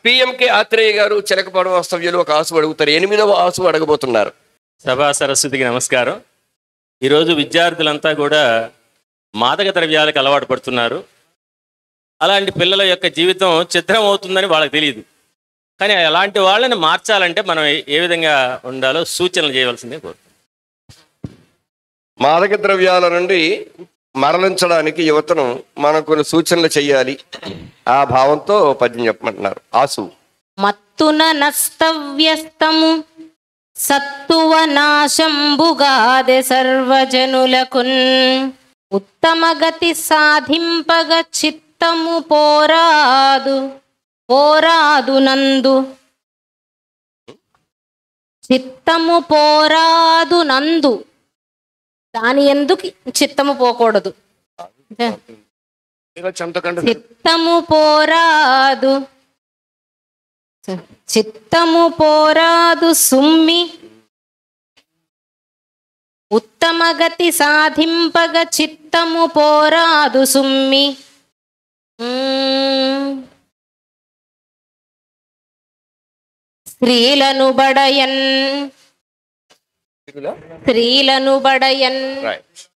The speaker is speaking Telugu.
పిఎంకే ఆత్రేయ గారు చిలకపాడు వాస్తవ్యులు ఒక ఆసు అడుగుతారు ఎనిమిదవ ఆసు అడగబోతున్నారు సభా సరస్వతికి నమస్కారం ఈరోజు విద్యార్థులంతా కూడా మాదక ద్రవ్యాలకు అలవాటు పడుతున్నారు అలాంటి పిల్లల యొక్క జీవితం చిత్రం అవుతుందని వాళ్ళకి తెలియదు కానీ అలాంటి వాళ్ళని మార్చాలంటే మనం ఏ- ఏ విధంగా ఉండాలో సూచనలు చేయవలసిందే కోరుతున్నాను మాదక ద్రవ్యాల నుండి మరలించడానికి యువతను మనం కొన్ని సూచనలు చేయాలి ఆ భావంతో పద్యం చెప్పమంటున్నారు ఆసు మత్తున నస్తవ్యస్తము సత్తువ నాశంబుగాదె సర్వజనులకున్ ఉత్తమ గతి సాధింపగ చిత్తము పోరాదు పోరాదు నందు చిత్తము పోరాదు నందు దాని ఎందుకు చిత్తము పోకూడదు చిత్తము పోరాదు చిత్తము పోరాదు సుమ్మి ఉత్తమ గతి సాధింపగ చిత్తము పోరాదు సుమ్మి మ్మ్. స్త్రీలను బడయన్ స్త్రీలను బడయన్ రైట్